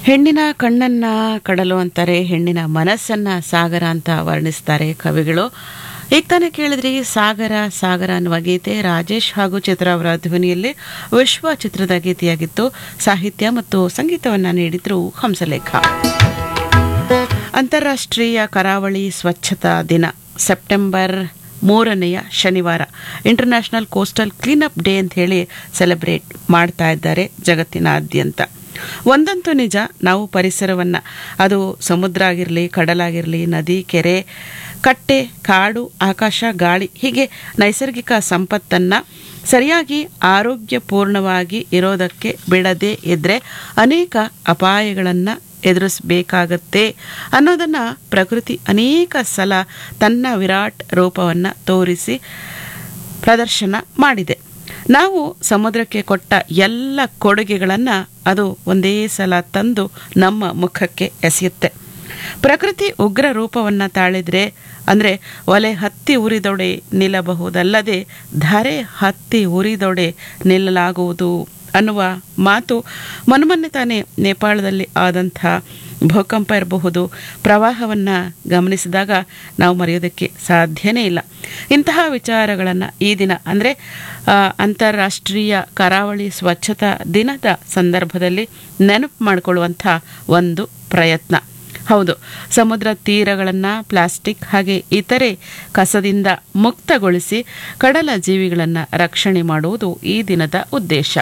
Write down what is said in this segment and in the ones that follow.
ಹೆಣ್ಣಿನ ಕಣ್ಣನ್ನ ಕಡಲು ಅಂತಾರೆ ಹೆಣ್ಣಿನ ಮನಸ್ಸನ್ನ ಸಾಗರ ಅಂತ ವರ್ಣಿಸ್ತಾರೆ ಕವಿಗಳು ಈಗ ತಾನೇ ಕೇಳಿದ್ರಿ ಸಾಗರ ಸಾಗರ ಅನ್ನುವ ಗೀತೆ ರಾಜೇಶ್ ಹಾಗೂ ಚಿತ್ರ ಅವರ ಧ್ವನಿಯಲ್ಲಿ ವಿಶ್ವ ಚಿತ್ರದ ಗೀತೆಯಾಗಿತ್ತು ಸಾಹಿತ್ಯ ಮತ್ತು ಸಂಗೀತವನ್ನ ನೀಡಿದ್ರು ಹಂಸಲೇಖ ಅಂತಾರಾಷ್ಟ್ರೀಯ ಕರಾವಳಿ ಸ್ವಚ್ಛತಾ ದಿನ ಸೆಪ್ಟೆಂಬರ್ ಮೂರನೆಯ ಶನಿವಾರ ಇಂಟರ್ನ್ಯಾಷನಲ್ ಕೋಸ್ಟಲ್ ಕ್ಲೀನಪ್ ಡೇ ಅಂತ ಹೇಳಿ ಸೆಲೆಬ್ರೇಟ್ ಮಾಡ್ತಾ ಇದ್ದಾರೆ ಜಗತ್ತಿನಾದ್ಯಂತ ಒಂದಂತೂ ನಿಜ ನಾವು ಪರಿಸರವನ್ನ ಅದು ಸಮುದ್ರ ಆಗಿರಲಿ ಕಡಲಾಗಿರಲಿ ನದಿ ಕೆರೆ ಕಟ್ಟೆ ಕಾಡು ಆಕಾಶ ಗಾಳಿ ಹೀಗೆ ನೈಸರ್ಗಿಕ ಸಂಪತ್ತನ್ನ ಸರಿಯಾಗಿ ಆರೋಗ್ಯಪೂರ್ಣವಾಗಿ ಇರೋದಕ್ಕೆ ಬಿಡದೇ ಇದ್ರೆ ಅನೇಕ ಅಪಾಯಗಳನ್ನು ಎದುರಿಸಬೇಕಾಗತ್ತೆ ಅನ್ನೋದನ್ನ ಪ್ರಕೃತಿ ಅನೇಕ ಸಲ ತನ್ನ ವಿರಾಟ್ ರೂಪವನ್ನು ತೋರಿಸಿ ಪ್ರದರ್ಶನ ಮಾಡಿದೆ ನಾವು ಸಮುದ್ರಕ್ಕೆ ಕೊಟ್ಟ ಎಲ್ಲ ಕೊಡುಗೆಗಳನ್ನು ಅದು ಒಂದೇ ಸಲ ತಂದು ನಮ್ಮ ಮುಖಕ್ಕೆ ಎಸೆಯುತ್ತೆ ಪ್ರಕೃತಿ ಉಗ್ರ ರೂಪವನ್ನು ತಾಳಿದ್ರೆ ಅಂದರೆ ಒಲೆ ಹತ್ತಿ ಉರಿದೊಡೆ ನಿಲ್ಲಬಹುದಲ್ಲದೆ ಧರೆ ಹತ್ತಿ ಉರಿದೊಡೆ ನಿಲ್ಲಲಾಗುವುದು ಅನ್ನುವ ಮಾತು ಮೊನ್ನೆ ತಾನೇ ನೇಪಾಳದಲ್ಲಿ ಆದಂಥ ಭೂಕಂಪ ಇರಬಹುದು ಪ್ರವಾಹವನ್ನು ಗಮನಿಸಿದಾಗ ನಾವು ಮರೆಯೋದಕ್ಕೆ ಸಾಧ್ಯನೇ ಇಲ್ಲ ಇಂತಹ ವಿಚಾರಗಳನ್ನು ಈ ದಿನ ಅಂದರೆ ಅಂತಾರಾಷ್ಟ್ರೀಯ ಕರಾವಳಿ ಸ್ವಚ್ಛತಾ ದಿನದ ಸಂದರ್ಭದಲ್ಲಿ ನೆನಪು ಮಾಡಿಕೊಳ್ಳುವಂಥ ಒಂದು ಪ್ರಯತ್ನ ಹೌದು ಸಮುದ್ರ ತೀರಗಳನ್ನು ಪ್ಲಾಸ್ಟಿಕ್ ಹಾಗೆ ಇತರೆ ಕಸದಿಂದ ಮುಕ್ತಗೊಳಿಸಿ ಕಡಲ ಜೀವಿಗಳನ್ನು ರಕ್ಷಣೆ ಮಾಡುವುದು ಈ ದಿನದ ಉದ್ದೇಶ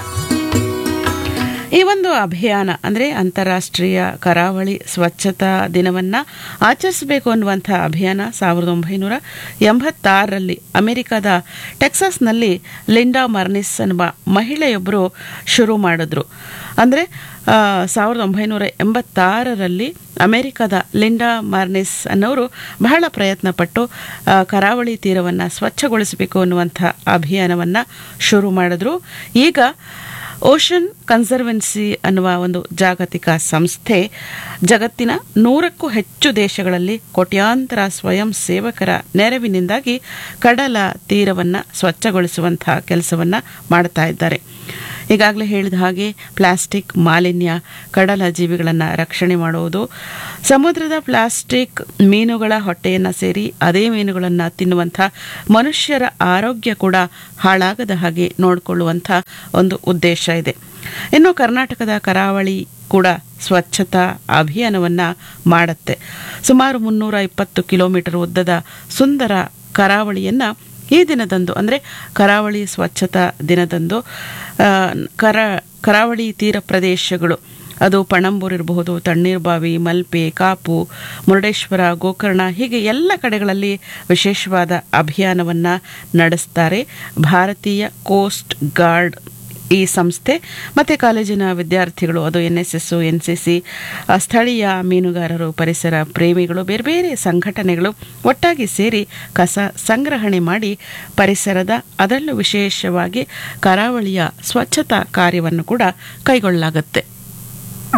ಈ ಒಂದು ಅಭಿಯಾನ ಅಂದರೆ ಅಂತಾರಾಷ್ಟ್ರೀಯ ಕರಾವಳಿ ಸ್ವಚ್ಛತಾ ದಿನವನ್ನು ಆಚರಿಸಬೇಕು ಅನ್ನುವಂಥ ಅಭಿಯಾನ ಸಾವಿರದ ಒಂಬೈನೂರ ಎಂಬತ್ತಾರರಲ್ಲಿ ಅಮೆರಿಕದ ಟೆಕ್ಸಾಸ್ನಲ್ಲಿ ಲಿಂಡಾ ಮರ್ನಿಸ್ ಅನ್ನುವ ಮಹಿಳೆಯೊಬ್ಬರು ಶುರು ಮಾಡಿದ್ರು ಅಂದರೆ ಸಾವಿರದ ಒಂಬೈನೂರ ಎಂಬತ್ತಾರರಲ್ಲಿ ಅಮೆರಿಕದ ಲಿಂಡಾ ಮಾರ್ನಿಸ್ ಅನ್ನೋರು ಬಹಳ ಪ್ರಯತ್ನಪಟ್ಟು ಕರಾವಳಿ ತೀರವನ್ನು ಸ್ವಚ್ಛಗೊಳಿಸಬೇಕು ಅನ್ನುವಂಥ ಅಭಿಯಾನವನ್ನು ಶುರು ಮಾಡಿದ್ರು ಈಗ ಓಷನ್ ಕನ್ಸರ್ವೆನ್ಸಿ ಅನ್ನುವ ಒಂದು ಜಾಗತಿಕ ಸಂಸ್ಥೆ ಜಗತ್ತಿನ ನೂರಕ್ಕೂ ಹೆಚ್ಚು ದೇಶಗಳಲ್ಲಿ ಕೋಟ್ಯಾಂತರ ಸ್ವಯಂ ಸೇವಕರ ನೆರವಿನಿಂದಾಗಿ ಕಡಲ ತೀರವನ್ನು ಸ್ವಚ್ಛಗೊಳಿಸುವಂಥ ಕೆಲಸವನ್ನು ಮಾಡ್ತಾ ಇದ್ದಾರೆ ಈಗಾಗಲೇ ಹೇಳಿದ ಹಾಗೆ ಪ್ಲಾಸ್ಟಿಕ್ ಮಾಲಿನ್ಯ ಕಡಲ ಜೀವಿಗಳನ್ನು ರಕ್ಷಣೆ ಮಾಡುವುದು ಸಮುದ್ರದ ಪ್ಲಾಸ್ಟಿಕ್ ಮೀನುಗಳ ಹೊಟ್ಟೆಯನ್ನು ಸೇರಿ ಅದೇ ಮೀನುಗಳನ್ನು ತಿನ್ನುವಂಥ ಮನುಷ್ಯರ ಆರೋಗ್ಯ ಕೂಡ ಹಾಳಾಗದ ಹಾಗೆ ನೋಡಿಕೊಳ್ಳುವಂಥ ಒಂದು ಉದ್ದೇಶ ಇದೆ ಇನ್ನು ಕರ್ನಾಟಕದ ಕರಾವಳಿ ಕೂಡ ಸ್ವಚ್ಛತಾ ಅಭಿಯಾನವನ್ನು ಮಾಡುತ್ತೆ ಸುಮಾರು ಮುನ್ನೂರ ಇಪ್ಪತ್ತು ಕಿಲೋಮೀಟರ್ ಉದ್ದದ ಸುಂದರ ಕರಾವಳಿಯನ್ನು ಈ ದಿನದಂದು ಅಂದರೆ ಕರಾವಳಿ ಸ್ವಚ್ಛತಾ ದಿನದಂದು ಕರ ಕರಾವಳಿ ತೀರ ಪ್ರದೇಶಗಳು ಅದು ಪಣಂಬೂರು ಇರಬಹುದು ತಣ್ಣೀರ್ಬಾವಿ ಮಲ್ಪೆ ಕಾಪು ಮುರುಡೇಶ್ವರ ಗೋಕರ್ಣ ಹೀಗೆ ಎಲ್ಲ ಕಡೆಗಳಲ್ಲಿ ವಿಶೇಷವಾದ ಅಭಿಯಾನವನ್ನು ನಡೆಸ್ತಾರೆ ಭಾರತೀಯ ಕೋಸ್ಟ್ ಗಾರ್ಡ್ ಈ ಸಂಸ್ಥೆ ಮತ್ತು ಕಾಲೇಜಿನ ವಿದ್ಯಾರ್ಥಿಗಳು ಅದು N S S N C C ಸ್ಥಳೀಯ ಮೀನುಗಾರರು ಪರಿಸರ ಪ್ರೇಮಿಗಳು ಬೇರೆ ಬೇರೆ ಸಂಘಟನೆಗಳು ಒಟ್ಟಾಗಿ ಸೇರಿ ಕಸ ಸಂಗ್ರಹಣೆ ಮಾಡಿ ಪರಿಸರದ ಅದರಲ್ಲೂ ವಿಶೇಷವಾಗಿ ಕರಾವಳಿಯ ಸ್ವಚ್ಛತಾ ಕಾರ್ಯವನ್ನು ಕೂಡ ಕೈಗೊಳ್ಳಲಾಗುತ್ತೆ